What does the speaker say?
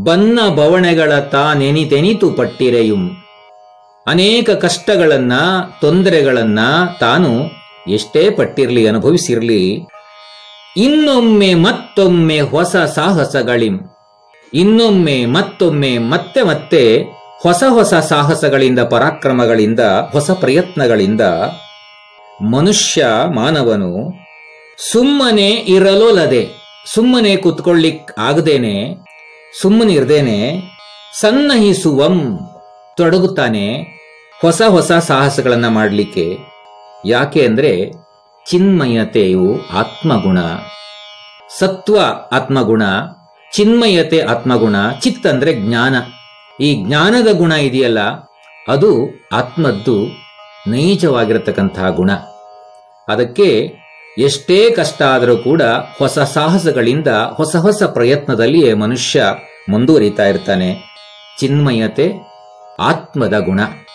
ಬನ್ನ ಬವಣೆಗಳ ತಾನೆನಿತೆನಿತು ಪಟ್ಟಿರೆಯುಂ ಅನೇಕ ಕಷ್ಟಗಳನ್ನ ತೊಂದರೆಗಳನ್ನ ತಾನು ಎಷ್ಟೇ ಪಟ್ಟಿರ್ಲಿ ಅನುಭವಿಸಿರ್ಲಿ ಇನ್ನೊಮ್ಮೆ ಮತ್ತೊಮ್ಮೆ ಹೊಸ ಸಾಹಸಗಳಿಂ ಇನ್ನೊಮ್ಮೆ ಮತ್ತೊಮ್ಮೆ ಮತ್ತೆ ಮತ್ತೆ ಹೊಸ ಹೊಸ ಸಾಹಸಗಳಿಂದ ಪರಾಕ್ರಮಗಳಿಂದ ಹೊಸ ಪ್ರಯತ್ನಗಳಿಂದ ಮನುಷ್ಯ ಮಾನವನು ಸುಮ್ಮನೆ ಇರಲೋಲದೆ ಸುಮ್ಮನೆ ಕುತ್ಕೊಳ್ಳಿಕ್ ಆಗದೇನೆ ಸುಮ್ಮನಿರ್ದೇನೆ ಸನ್ನಹಿಸುವಂ ತೊಡಗುತ್ತಾನೆ ಹೊಸ ಹೊಸ ಸಾಹಸಗಳನ್ನ ಮಾಡಲಿಕ್ಕೆ ಯಾಕೆ ಅಂದ್ರೆ ಚಿನ್ಮಯತೆಯು ಆತ್ಮಗುಣ ಸತ್ವ ಆತ್ಮಗುಣ ಚಿನ್ಮಯತೆ ಆತ್ಮಗುಣ ಚಿತ್ ಅಂದ್ರೆ ಜ್ಞಾನ ಈ ಜ್ಞಾನದ ಗುಣ ಇದೆಯಲ್ಲ ಅದು ಆತ್ಮದ್ದು ನೈಜವಾಗಿರತಕ್ಕಂತಹ ಗುಣ ಅದಕ್ಕೆ ಎಷ್ಟೇ ಕಷ್ಟ ಆದರೂ ಕೂಡ ಹೊಸ ಸಾಹಸಗಳಿಂದ ಹೊಸ ಹೊಸ ಪ್ರಯತ್ನದಲ್ಲಿಯೇ ಮನುಷ್ಯ ಮುಂದುವರಿತಾ ಇರ್ತಾನೆ ಚಿನ್ಮಯತೆ ಆತ್ಮದ ಗುಣ